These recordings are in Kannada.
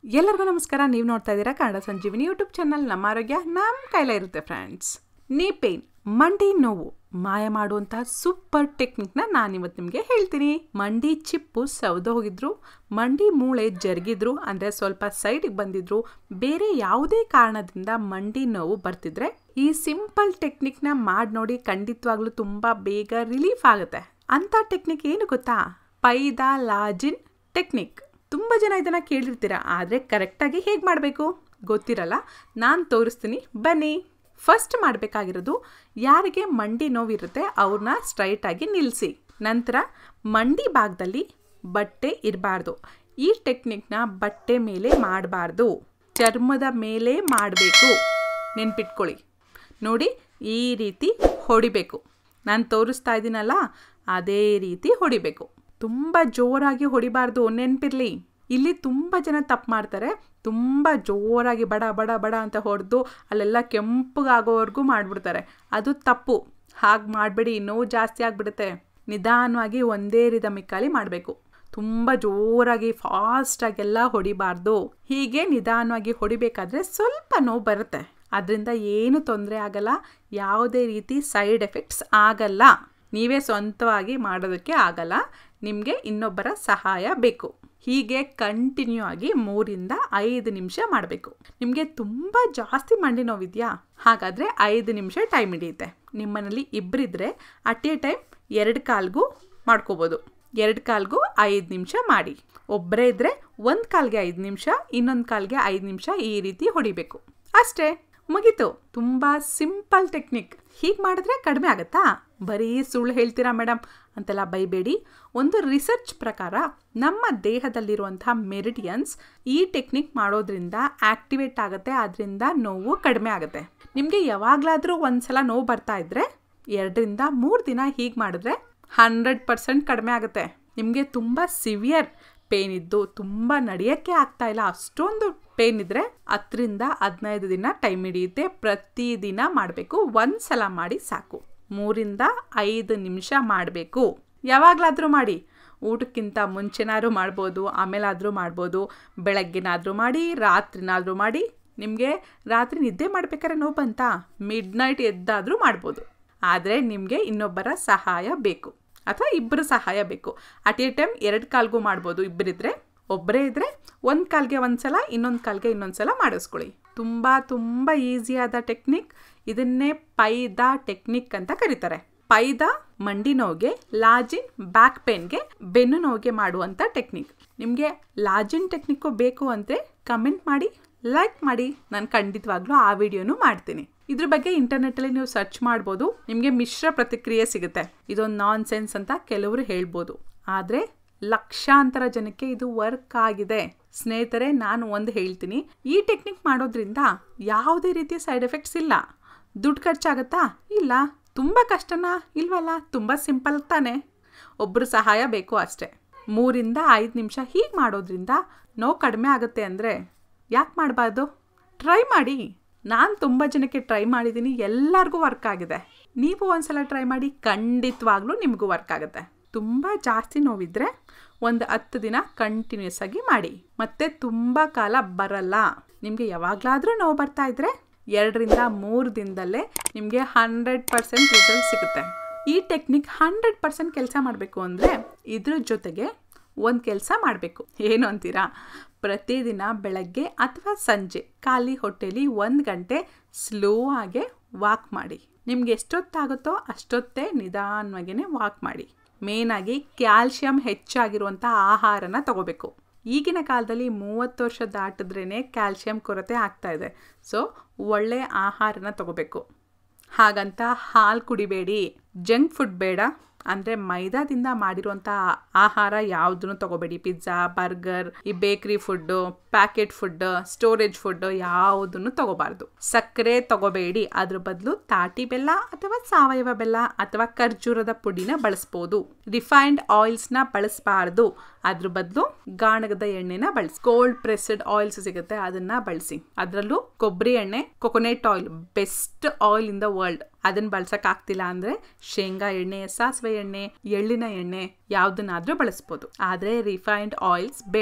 ಎಲ್ಲರಿಗೂ ನಮಸ್ಕಾರ ನೀವು ನೋಡ್ತಾ ಇದ್ದೀರಾ ಕನ್ನಡ ಸಂಜೀವಿನಿ ಯೂಟ್ಯೂಬ್ ಚಾನಲ್ ನಮ್ಮ ಆರೋಗ್ಯ ನಮ್ಮ ಕೈಲೇ ಇರುತ್ತೆ ಫ್ರೆಂಡ್ಸ್ ನೀ ಪೇನ್ ಮಂಡಿ ನೋವು ಮಾಯ ಮಾಡುವಂಥ ಸೂಪರ್ ಟೆಕ್ನಿಕ್ನ ನಾನು ಇವತ್ತು ನಿಮಗೆ ಹೇಳ್ತೀನಿ ಮಂಡಿ ಚಿಪ್ಪು ಸೌದು ಹೋಗಿದ್ರು ಮಂಡಿ ಮೂಳೆ ಜರುಗಿದ್ರು ಅಂದರೆ ಸ್ವಲ್ಪ ಸೈಡ್ಗೆ ಬಂದಿದ್ರು ಬೇರೆ ಯಾವುದೇ ಕಾರಣದಿಂದ ಮಂಡಿ ನೋವು ಬರ್ತಿದ್ರೆ ಈ ಸಿಂಪಲ್ ಟೆಕ್ನಿಕ್ನ ಮಾಡಿ ನೋಡಿ ಖಂಡಿತವಾಗ್ಲೂ ತುಂಬ ಬೇಗ ರಿಲೀಫ್ ಆಗುತ್ತೆ ಅಂಥ ಟೆಕ್ನಿಕ್ ಏನು ಗೊತ್ತಾ ಪೈದಾ ಲಾಜಿನ್ ಟೆಕ್ನಿಕ್ ತುಂಬ ಜನ ಇದನ್ನು ಕೇಳಿರ್ತೀರ ಆದರೆ ಕರೆಕ್ಟಾಗಿ ಹೇಗೆ ಮಾಡಬೇಕು ಗೊತ್ತಿರಲ್ಲ ನಾನು ತೋರಿಸ್ತೀನಿ ಬನ್ನಿ ಫಸ್ಟ್ ಮಾಡಬೇಕಾಗಿರೋದು ಯಾರಿಗೆ ಮಂಡಿ ನೋವಿರುತ್ತೆ ಅವ್ರನ್ನ ಸ್ಟ್ರೈಟಾಗಿ ನಿಲ್ಲಿಸಿ ನಂತರ ಮಂಡಿ ಭಾಗದಲ್ಲಿ ಬಟ್ಟೆ ಇರಬಾರ್ದು ಈ ಟೆಕ್ನಿಕ್ನ ಬಟ್ಟೆ ಮೇಲೆ ಮಾಡಬಾರ್ದು ಚರ್ಮದ ಮೇಲೆ ಮಾಡಬೇಕು ನೆನ್ಪಿಟ್ಕೊಳ್ಳಿ ನೋಡಿ ಈ ರೀತಿ ಹೊಡಿಬೇಕು ನಾನು ತೋರಿಸ್ತಾ ಇದ್ದೀನಲ್ಲ ಅದೇ ರೀತಿ ಹೊಡಿಬೇಕು ತುಂಬ ಜೋರಾಗಿ ಹೊಡಿಬಾರ್ದು ನೆನಪಿರಲಿ ಇಲ್ಲಿ ತುಂಬ ಜನ ತಪ್ಪು ಮಾಡ್ತಾರೆ ತುಂಬ ಜೋರಾಗಿ ಬಡ ಬಡ ಬಡ ಅಂತ ಹೊಡೆದು ಅಲ್ಲೆಲ್ಲ ಕೆಂಪಗಾಗೋವರೆಗೂ ಮಾಡಿಬಿಡ್ತಾರೆ ಅದು ತಪ್ಪು ಹಾಗೆ ಮಾಡಬೇಡಿ ನೋವು ಜಾಸ್ತಿ ಆಗಿಬಿಡುತ್ತೆ ನಿಧಾನವಾಗಿ ಒಂದೇ ರಿದಮಿಕ್ಕಲ್ಲಿ ಮಾಡಬೇಕು ತುಂಬ ಜೋರಾಗಿ ಫಾಸ್ಟಾಗೆಲ್ಲ ಹೊಡಿಬಾರ್ದು ಹೀಗೆ ನಿಧಾನವಾಗಿ ಹೊಡಿಬೇಕಾದ್ರೆ ಸ್ವಲ್ಪ ನೋವು ಬರುತ್ತೆ ಅದರಿಂದ ಏನು ತೊಂದರೆ ಆಗಲ್ಲ ಯಾವುದೇ ರೀತಿ ಸೈಡ್ ಎಫೆಕ್ಟ್ಸ್ ಆಗಲ್ಲ ನೀವೇ ಸ್ವಂತವಾಗಿ ಮಾಡೋದಕ್ಕೆ ಆಗಲ್ಲ ನಿಮಗೆ ಇನ್ನೊಬ್ಬರ ಸಹಾಯ ಬೇಕು ಹೀಗೆ ಕಂಟಿನ್ಯೂ ಆಗಿ ಮೂರಿಂದ ಐದು ನಿಮಿಷ ಮಾಡಬೇಕು ನಿಮಗೆ ತುಂಬ ಜಾಸ್ತಿ ಮಂಡಿ ನೋವಿದೆಯಾ ಹಾಗಾದರೆ ಐದು ನಿಮಿಷ ಟೈಮ್ ಹಿಡಿಯುತ್ತೆ ನಿಮ್ಮನೇಲಿ ಇಬ್ಬರಿದ್ರೆ ಅಟ್ ಎ ಟೈಮ್ ಎರಡು ಕಾಲ್ಗೂ ಮಾಡ್ಕೋಬೋದು ಎರಡು ಕಾಲ್ಗೂ ಐದು ನಿಮಿಷ ಮಾಡಿ ಒಬ್ಬರೇ ಇದ್ದರೆ ಒಂದು ಕಾಲ್ಗೆ ಐದು ನಿಮಿಷ ಇನ್ನೊಂದು ಕಾಲ್ಗೆ ಐದು ನಿಮಿಷ ಈ ರೀತಿ ಹೊಡಿಬೇಕು ಅಷ್ಟೇ ಮುಗೀತು ತುಂಬ ಸಿಂಪಲ್ ಟೆಕ್ನಿಕ್ ಹೀಗೆ ಮಾಡಿದ್ರೆ ಕಡಿಮೆ ಆಗುತ್ತಾ ಬರೀ ಸುಳ್ಳು ಹೇಳ್ತೀರಾ ಮೇಡಮ್ ಅಂತೆಲ್ಲ ಬೈಬೇಡಿ ಒಂದು ರಿಸರ್ಚ್ ಪ್ರಕಾರ ನಮ್ಮ ದೇಹದಲ್ಲಿರುವಂಥ ಮೆರಿಡಿಯನ್ಸ್ ಈ ಟೆಕ್ನಿಕ್ ಮಾಡೋದ್ರಿಂದ ಆಕ್ಟಿವೇಟ್ ಆಗುತ್ತೆ ಅದರಿಂದ ನೋವು ಕಡಿಮೆ ಆಗುತ್ತೆ ನಿಮಗೆ ಯಾವಾಗಲಾದರೂ ಒಂದು ಸಲ ನೋವು ಬರ್ತಾ ಇದ್ದರೆ ಎರಡರಿಂದ ಮೂರು ದಿನ ಹೀಗೆ ಮಾಡಿದ್ರೆ ಹಂಡ್ರೆಡ್ ಪರ್ಸೆಂಟ್ ಕಡಿಮೆ ಆಗುತ್ತೆ ನಿಮಗೆ ತುಂಬ ಸಿವಿಯರ್ ಪೇನ್ ಇದ್ದು ತುಂಬ ನಡೆಯೋಕ್ಕೆ ಆಗ್ತಾ ಇಲ್ಲ ಅಷ್ಟೊಂದು ಪೇನ್ ಇದ್ದರೆ ಹತ್ತರಿಂದ ಹದಿನೈದು ದಿನ ಟೈಮ್ ಹಿಡಿಯುತ್ತೆ ಪ್ರತಿದಿನ ಮಾಡಬೇಕು ಒಂದು ಸಲ ಮಾಡಿ ಸಾಕು ಮೂರಿಂದ ಐದು ನಿಮಿಷ ಮಾಡಬೇಕು ಯಾವಾಗಲಾದರೂ ಮಾಡಿ ಊಟಕ್ಕಿಂತ ಮುಂಚೆನಾದ್ರೂ ಮಾಡ್ಬೋದು ಆಮೇಲಾದರೂ ಮಾಡ್ಬೋದು ಬೆಳಗ್ಗೆನಾದರೂ ಮಾಡಿ ರಾತ್ರಿನಾದರೂ ಮಾಡಿ ನಿಮಗೆ ರಾತ್ರಿ ನಿದ್ದೆ ಮಾಡ್ಬೇಕಾದ್ರೆ ನೋವು ಬಂತಾ ಮಿಡ್ ನೈಟ್ ಎದ್ದಾದರೂ ಮಾಡ್ಬೋದು ಆದರೆ ನಿಮಗೆ ಇನ್ನೊಬ್ಬರ ಸಹಾಯ ಬೇಕು ಅಥವಾ ಇಬ್ಬರು ಸಹಾಯ ಬೇಕು ಅಟ್ ಎ ಟೈಮ್ ಎರಡು ಕಾಲ್ಗೂ ಮಾಡ್ಬೋದು ಇಬ್ಬರಿದ್ರೆ ಒಬ್ಬರೇ ಇದ್ದರೆ ಒಂದು ಕಾಲ್ಗೆ ಒಂದು ಸಲ ಇನ್ನೊಂದು ಕಾಲ್ಗೆ ಇನ್ನೊಂದು ಸಲ ಮಾಡಿಸ್ಕೊಳ್ಳಿ ತುಂಬ ತುಂಬ ಈಸಿಯಾದ ಟೆಕ್ನಿಕ್ ಇದನ್ನೇ ಪೈದಾ ಟೆಕ್ನಿಕ್ ಅಂತ ಕರೀತಾರೆ ಪೈದಾ ಮಂಡಿ ನೋವಿಗೆ ಲಾಜಿನ್ ಬ್ಯಾಕ್ ಪೇನ್ಗೆ ಬೆನ್ನು ನೋವಿಗೆ ಮಾಡುವಂಥ ಟೆಕ್ನಿಕ್ ನಿಮಗೆ ಲಾಜಿನ್ ಟೆಕ್ನಿಕ್ಕು ಬೇಕು ಅಂದರೆ ಕಮೆಂಟ್ ಮಾಡಿ ಲೈಕ್ ಮಾಡಿ ನಾನು ಖಂಡಿತವಾಗ್ಲೂ ಆ ವಿಡಿಯೋನು ಮಾಡ್ತೀನಿ ಇದ್ರ ಬಗ್ಗೆ ಇಂಟರ್ನೆಟ್ಟಲ್ಲಿ ನೀವು ಸರ್ಚ್ ಮಾಡ್ಬೋದು ನಿಮಗೆ ಮಿಶ್ರ ಪ್ರತಿಕ್ರಿಯೆ ಸಿಗುತ್ತೆ ಇದೊಂದು ನಾನ್ ಸೆನ್ಸ್ ಅಂತ ಕೆಲವರು ಹೇಳ್ಬೋದು ಆದರೆ ಲಕ್ಷಾಂತರ ಜನಕ್ಕೆ ಇದು ವರ್ಕ್ ಆಗಿದೆ ಸ್ನೇಹಿತರೆ ನಾನು ಒಂದು ಹೇಳ್ತೀನಿ ಈ ಟೆಕ್ನಿಕ್ ಮಾಡೋದ್ರಿಂದ ಯಾವುದೇ ರೀತಿಯ ಸೈಡ್ ಎಫೆಕ್ಟ್ಸ್ ಇಲ್ಲ ದುಡ್ಡು ಖರ್ಚಾಗತ್ತಾ ಇಲ್ಲ ತುಂಬ ಕಷ್ಟನಾ ಇಲ್ವಲ್ಲ ತುಂಬ ಸಿಂಪಲ್ ತಾನೆ ಒಬ್ಬರು ಸಹಾಯ ಬೇಕು ಅಷ್ಟೇ ಮೂರಿಂದ ಐದು ನಿಮಿಷ ಹೀಗೆ ಮಾಡೋದ್ರಿಂದ ನೋವು ಕಡಿಮೆ ಆಗುತ್ತೆ ಅಂದರೆ ಯಾಕೆ ಮಾಡಬಾರ್ದು ಟ್ರೈ ಮಾಡಿ ನಾನು ತುಂಬ ಜನಕ್ಕೆ ಟ್ರೈ ಮಾಡಿದ್ದೀನಿ ಎಲ್ಲರಿಗೂ ವರ್ಕ್ ಆಗಿದೆ ನೀವು ಒಂದ್ಸಲ ಟ್ರೈ ಮಾಡಿ ಖಂಡಿತವಾಗ್ಲೂ ನಿಮಗೂ ವರ್ಕ್ ಆಗುತ್ತೆ ತುಂಬ ಜಾಸ್ತಿ ನೋವಿದ್ರೆ ಒಂದು ಹತ್ತು ದಿನ ಕಂಟಿನ್ಯೂಸ್ ಆಗಿ ಮಾಡಿ ಮತ್ತೆ ತುಂಬ ಕಾಲ ಬರಲ್ಲ ನಿಮಗೆ ಯಾವಾಗಲಾದರೂ ನೋವು ಬರ್ತಾ ಇದ್ರೆ ಎರಡರಿಂದ ಮೂರು ದಿನದಲ್ಲೇ ನಿಮಗೆ ಹಂಡ್ರೆಡ್ ಪರ್ಸೆಂಟ್ ರಿಸಲ್ಟ್ ಸಿಗುತ್ತೆ ಈ ಟೆಕ್ನಿಕ್ ಹಂಡ್ರೆಡ್ ಪರ್ಸೆಂಟ್ ಕೆಲಸ ಮಾಡಬೇಕು ಅಂದರೆ ಇದ್ರ ಜೊತೆಗೆ ಒಂದು ಕೆಲಸ ಮಾಡಬೇಕು ಏನು ಅಂತೀರಾ ಪ್ರತಿದಿನ ಬೆಳಗ್ಗೆ ಅಥವಾ ಸಂಜೆ ಖಾಲಿ ಹೊಟ್ಟೆಲಿ ಒಂದು ಗಂಟೆ ಸ್ಲೋ ಆಗಿ ವಾಕ್ ಮಾಡಿ ನಿಮ್ಗೆ ಎಷ್ಟೊತ್ತಾಗುತ್ತೋ ಅಷ್ಟೊತ್ತೇ ನಿಧಾನವಾಗಿಯೇ ವಾಕ್ ಮಾಡಿ ಮೇನಾಗಿ ಕ್ಯಾಲ್ಶಿಯಂ ಹೆಚ್ಚಾಗಿರುವಂಥ ಆಹಾರನ ತಗೋಬೇಕು ಈಗಿನ ಕಾಲದಲ್ಲಿ ಮೂವತ್ತು ವರ್ಷ ದಾಟಿದ್ರೇ ಕ್ಯಾಲ್ಶಿಯಂ ಕೊರತೆ ಆಗ್ತಾ ಇದೆ ಸೊ ಒಳ್ಳೆಯ ಆಹಾರನ ತಗೋಬೇಕು ಹಾಗಂತ ಹಾಲು ಕುಡಿಬೇಡಿ ಜಂಕ್ ಫುಡ್ ಬೇಡ ಅಂದರೆ ಮೈದಾದಿಂದ ಮಾಡಿರುವಂಥ ಆಹಾರ ಯಾವುದನ್ನು ತಗೋಬೇಡಿ ಪಿಜ್ಜಾ ಬರ್ಗರ್ ಈ bakery food packet food storage food ಯಾವುದನ್ನು ತಗೋಬಾರ್ದು ಸಕ್ಕರೆ ತಗೋಬೇಡಿ ಅದ್ರ ಬದಲು ತಾಟಿ ಬೆಲ್ಲ ಅಥವಾ ಸಾವಯವ ಬೆಲ್ಲ ಅಥವಾ ಖರ್ಜೂರದ ಪುಡಿನ ಬಳಸ್ಬೋದು ರಿಫೈನ್ಡ್ ಆಯಿಲ್ಸ್ನ ಬಳಸಬಾರ್ದು ಅದ್ರ ಬದಲು ಗಾಣಗದ ಎಣ್ಣೆನ ಬಳಸಿ ಕೋಲ್ಡ್ ಪ್ರೆಸ್ಡ್ ಆಯಿಲ್ಸ್ ಸಿಗುತ್ತೆ ಅದನ್ನ ಬಳಸಿ ಅದರಲ್ಲೂ ಕೊಬ್ಬರಿ ಎಣ್ಣೆ coconut oil best oil in the world ಅದನ್ನ ಬಳಸಕ್ ಆಗ್ತಿಲ್ಲ ಅಂದ್ರೆ ಶೇಂಗಾ ಎಣ್ಣೆ ಸಾಸಿವೆ ಎಣ್ಣೆ ಎಳ್ಳಿನ ಎಣ್ಣೆ ಯಾವ್ದನ್ನಾದ್ರೂ ಬಳಸ್ಬೋದು ಆದ್ರೆ ರಿಫೈನ್ಡ್ ಆಯಿಲ್ಸ್ ಬೇಡ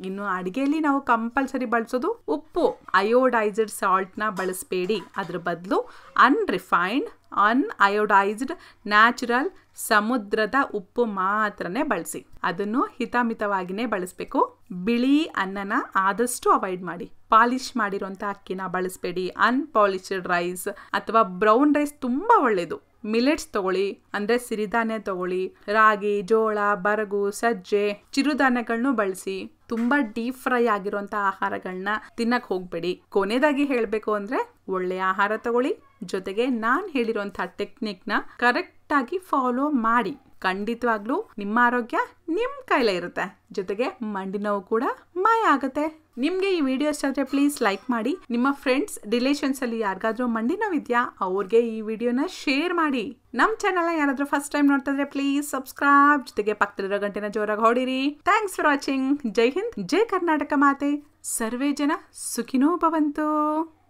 ಇನ್ನು ಅಡಿಗೆಯಲ್ಲಿ ನಾವು ಕಂಪಲ್ಸರಿ ಬಳಸೋದು ಉಪ್ಪು ಅಯೋಡೈಸ್ಡ್ ಸಾಲ್ಟ್ ನ ಬಳಸಬೇಡಿ ಅದ್ರ ಬದಲು ಅನ್ರಿಫೈನ್ಡ್ ಅನ್ ಅಯೋಡೈಸ್ಡ್ ನ್ಯಾಚುರಲ್ ಸಮುದ್ರದ ಉಪ್ಪು ಮಾತ್ರನೇ ಬಳಸಿ ಅದನ್ನು ಹಿತಮಿತವಾಗಿನೇ ಬಳಸಬೇಕು ಬಿಳಿ ಅನ್ನನ ಆದಷ್ಟು ಅವಾಯ್ಡ್ ಮಾಡಿ ಪಾಲಿಶ್ ಮಾಡಿರುವಂಥ ಅಕ್ಕಿನ ಬಳಸಬೇಡಿ ಅನ್ಪಾಲಿಶ್ಡ್ ರೈಸ್ ಅಥವಾ ಬ್ರೌನ್ ರೈಸ್ ತುಂಬಾ ಒಳ್ಳೆಯದು ಮಿಲೆಟ್ಸ್ ತಗೊಳ್ಳಿ ಅಂದ್ರೆ ಸಿರಿಧಾನ್ಯ ತಗೊಳ್ಳಿ ರಾಗಿ ಜೋಳ ಬರಗು ಸಜ್ಜೆ ಚಿರುಧಾನ್ಯಗಳನ್ನು ಬಳಸಿ ತುಂಬಾ ಡೀಪ್ ಫ್ರೈ ಆಗಿರುವಂತ ಆಹಾರಗಳನ್ನ ತಿನ್ನಕ್ ಹೋಗ್ಬೇಡಿ ಕೊನೆಯದಾಗಿ ಹೇಳ್ಬೇಕು ಅಂದ್ರೆ ಒಳ್ಳೆ ಆಹಾರ ತಗೊಳ್ಳಿ ಜೊತೆಗೆ ನಾನ್ ಹೇಳಿರುವಂತಹ ಟೆಕ್ನಿಕ್ ನ ಕರೆಕ್ಟ್ ಆಗಿ ಫಾಲೋ ಮಾಡಿ ಖಂಡಿತವಾಗ್ಲೂ ನಿಮ್ಮ ಆರೋಗ್ಯ ನಿಮ್ ಕೈಲೇ ಇರುತ್ತೆ ಜೊತೆಗೆ ಮಂಡಿ ನೋವು ಕೂಡ ಮಾಯ ಆಗುತ್ತೆ ನಿಮ್ಗೆ ಈ ವಿಡಿಯೋ ಇಷ್ಟ ಆದ್ರೆ ಪ್ಲೀಸ್ ಲೈಕ್ ಮಾಡಿ ನಿಮ್ಮ ಫ್ರೆಂಡ್ಸ್ ರಿಲೇಷನ್ಸ್ ಅಲ್ಲಿ ಯಾರಿಗಾದ್ರೂ ಮಂಡಿ ನೋವಿದ್ಯಾ ಅವ್ರಿಗೆ ಈ ವಿಡಿಯೋನ ಶೇರ್ ಮಾಡಿ ನಮ್ ಚಾನಲ್ ಯಾರಾದ್ರೂ ಫಸ್ಟ್ ಟೈಮ್ ನೋಡ್ತಾ ಇದ್ರೆ ಪ್ಲೀಸ್ ಸಬ್ಸ್ಕ್ರೈಬ್ ಜೊತೆಗೆ ಪಕ್ಕದಲ್ಲಿರೋ ಗಂಟೆನ ಜೋರಾಗಿ ಹೊಡಿರಿ ಥ್ಯಾಂಕ್ಸ್ ಫಾರ್ ವಾಚಿಂಗ್ ಜೈ ಹಿಂದ್ ಜೈ ಕರ್ನಾಟಕ ಮಾತೆ ಸರ್ವೇ ಜನ ಸುಖಿನೋ ಭವಂತು